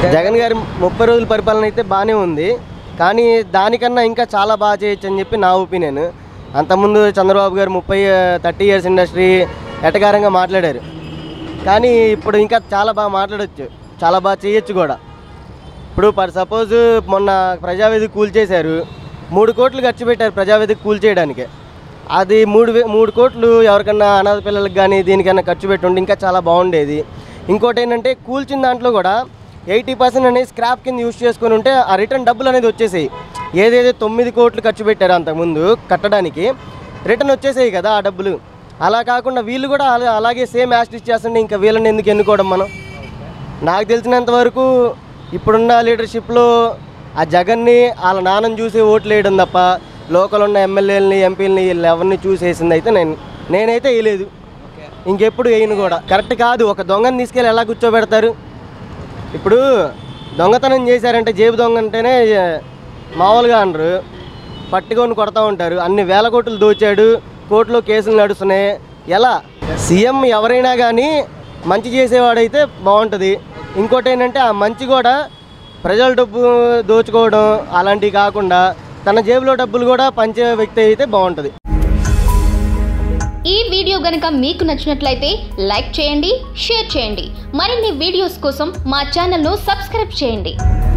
జగన్ గారి ముప్పై రోజుల పరిపాలన అయితే బాగానే ఉంది కానీ దానికన్నా ఇంకా చాలా బాగా చేయొచ్చు అని చెప్పి నా ఒపీనియన్ అంతకుముందు చంద్రబాబు గారు ముప్పై థర్టీ ఇయర్స్ ఇండస్ట్రీ ఎటకారంగా మాట్లాడారు కానీ ఇప్పుడు ఇంకా చాలా బాగా మాట్లాడొచ్చు చాలా బాగా చేయొచ్చు కూడా ఇప్పుడు ఫర్ సపోజ్ మొన్న ప్రజావేదిక కూల్చేశారు మూడు కోట్లు ఖర్చు పెట్టారు ప్రజావేదిక కూల్చేయడానికి అది మూడు వే- మూడు కోట్లు ఎవరికన్నా అనాథ పిల్లలకి కానీ దీనికన్నా ఖర్చు పెట్టి ఉంటే ఇంకా చాలా బాగుండేది ఇంకోటి ఏంటంటే కూల్చిన దాంట్లో కూడా ఎయిటీ పర్సెంట్ అనేది స్క్రాప్ కింద యూస్ చేసుకొని ఉంటే ఆ రిటర్న్ డబ్బులు అనేది వచ్చేసాయి ఏదైతే తొమ్మిది కోట్లు ఖర్చు పెట్టారో అంతకుముందు కట్టడానికి రిటర్న్ వచ్చేసాయి కదా ఆ డబ్బులు అలా కాకుండా వీళ్ళు కూడా అలా- అలాగే సేమ్ యాస్టిస్ చేస్తుంటే ఇంకా వీళ్ళని ఎందుకు ఎన్నుకోవడం మనం నాకు తెలిసినంత వరకు ఇప్పుడున్న లీడర్షిప్లో ఆ జగన్ని వాళ్ళ నాన్నని చూసి ఓట్లు వేయడం తప్ప లోకల్ ఉన్న ఎమ్మెల్యేలని ఎంపీలని వీళ్ళు ఎవరిని చూసి వేసింది అయితే నేను నేనైతే వేయలేదు ఇంకెప్పుడు వేయను కూడా కరెక్ట్ కాదు ఒక దొంగని తీసుకెళ్ళి ఎలా కూర్చోబెడతారు ఇప్పుడు దొంగతనం చేశారంటే జేబు దొంగ అంటేనే ఏ, మామూలుగా అనరు పట్టుకొని కొడతా ఉంటారు అన్ని వేల కోట్లు దోచాడు కోర్టులో కేసులు నడుస్తున్నాయి ఎలా సీఎం ఎవరైనా కానీ మంచి చేసేవాడైతే బాగుంటుంది ఇంకోటి ఏంటంటే ఆ మంచి కూడా ప్రజల డబ్బు దోచుకోవడం అలాంటివి కాకుండా తన జేబులో డబ్బులు కూడా పంచే వ్యక్తి అయితే బాగుంటుంది ఈ వీడియో గనుక మీకు నచ్చినట్లయితే లైక్ చేయండి షేర్ చేయండి మరిన్ని వీడియోస్ కోసం మా ఛానల్ను సబ్స్క్రైబ్ చేయండి